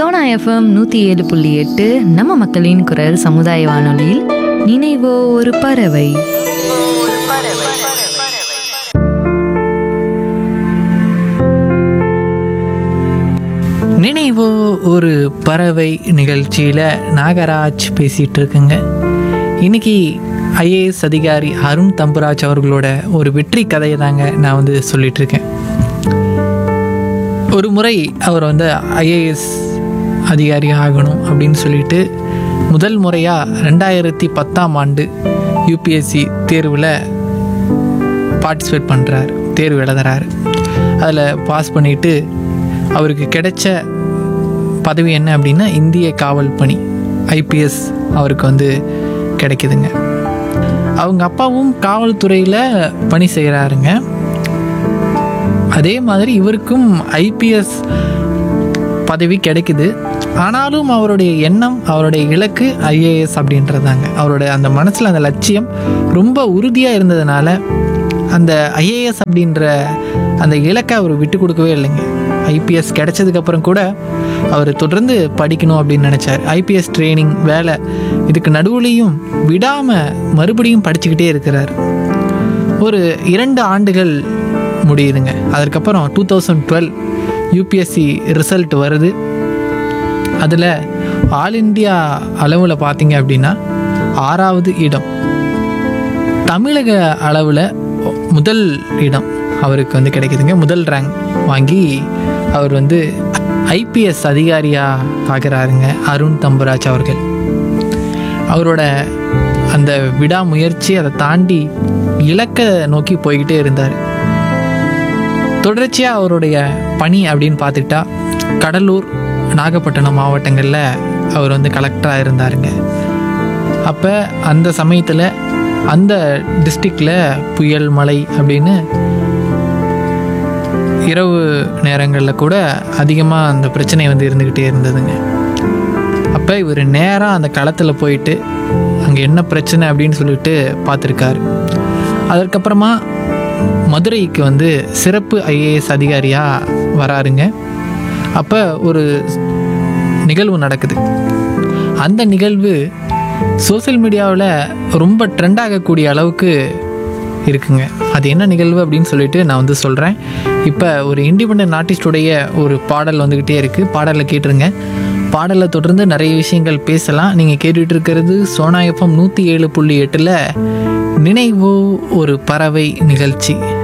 Sona FM நூற்றி ஏழு புள்ளி எட்டு நம்ம மக்களின் குரல் சமுதாய வானொலியில் நினைவோ ஒரு பறவை நினைவோ ஒரு பறவை நிகழ்ச்சியில் நாகராஜ் பேசிகிட்டு இருக்குங்க இன்னைக்கு ஐஏஎஸ் அதிகாரி அருண் தம்புராஜ் அவர்களோட ஒரு வெற்றி கதையை தாங்க நான் வந்து சொல்லிட்டு இருக்கேன் ஒரு முறை அவர் வந்து ஐஏஎஸ் அதிகாரி ஆகணும் அப்படின்னு சொல்லிட்டு முதல் முறையாக ரெண்டாயிரத்தி பத்தாம் ஆண்டு யூபிஎஸ்சி தேர்வில் பார்ட்டிசிபேட் பண்ணுறாரு தேர்வு எழுதுறாரு அதில் பாஸ் பண்ணிவிட்டு அவருக்கு கிடைச்ச பதவி என்ன அப்படின்னா இந்திய காவல் பணி ஐபிஎஸ் அவருக்கு வந்து கிடைக்குதுங்க அவங்க அப்பாவும் காவல்துறையில் பணி செய்கிறாருங்க அதே மாதிரி இவருக்கும் ஐபிஎஸ் பதவி கிடைக்குது ஆனாலும் அவருடைய எண்ணம் அவருடைய இலக்கு ஐஏஎஸ் அப்படின்றதாங்க அவரோட அந்த மனசில் அந்த லட்சியம் ரொம்ப உறுதியாக இருந்ததுனால அந்த ஐஏஎஸ் அப்படின்ற அந்த இலக்கை அவர் விட்டு கொடுக்கவே இல்லைங்க ஐபிஎஸ் கிடைச்சதுக்கப்புறம் கூட அவர் தொடர்ந்து படிக்கணும் அப்படின்னு நினச்சார் ஐபிஎஸ் ட்ரைனிங் வேலை இதுக்கு நடுவுலையும் விடாமல் மறுபடியும் படிச்சுக்கிட்டே இருக்கிறார் ஒரு இரண்டு ஆண்டுகள் முடியுதுங்க அதற்கப்புறம் two thousand twelve UPSC result வருது அதில் ஆல் இந்தியா அளவில் பார்த்தீங்க அப்படின்னா ஆறாவது இடம் தமிழக அளவில் முதல் இடம் அவருக்கு வந்து கிடைக்குதுங்க முதல் ரேங்க் வாங்கி அவர் வந்து ஐபிஎஸ் அதிகாரியாக ஆகிறாருங்க அருண் தம்புராஜ் அவர்கள் அவரோட அந்த விடாமுயற்சி அதை தாண்டி இலக்கை நோக்கி போய்கிட்டே இருந்தார் தொடர்ச்சியாக அவருடைய பணி அப்படின்னு பார்த்துக்கிட்டா கடலூர் நாகப்பட்டினம் மாவட்டங்களில் அவர் வந்து கலெக்டராக இருந்தாருங்க அப்போ அந்த சமயத்தில் அந்த டிஸ்ட்ரிக்டில் புயல் மழை அப்படின்னு இரவு நேரங்களில் கூட அதிகமாக அந்த பிரச்சனை வந்து இருந்துக்கிட்டே இருந்ததுங்க அப்போ இவர் நேராக அந்த களத்தில் போயிட்டு அங்கே என்ன பிரச்சனை அப்படின்னு சொல்லிட்டு பார்த்துருக்காரு அதற்கப்புறமா மதுரைக்கு வந்து சிறப்பு ஐஏஎஸ் அதிகாரியாக வராருங்க அப்போ ஒரு நிகழ்வு நடக்குது அந்த நிகழ்வு சோஷியல் மீடியாவில் ரொம்ப ட்ரெண்ட் ஆகக்கூடிய அளவுக்கு இருக்குங்க அது என்ன நிகழ்வு அப்படின்னு சொல்லிட்டு நான் வந்து சொல்கிறேன் இப்போ ஒரு இண்டிபெண்ட் ஆர்டிஸ்டுடைய ஒரு பாடல் வந்துக்கிட்டே இருக்குது பாடலை கேட்டுருங்க பாடலை தொடர்ந்து நிறைய விஷயங்கள் பேசலாம் நீங்கள் கேட்டுட்டு இருக்கிறது சோனா எஃப்எம் நூற்றி ஏழு புள்ளி எட்டில் நினைவோ ஒரு பறவை நிகழ்ச்சி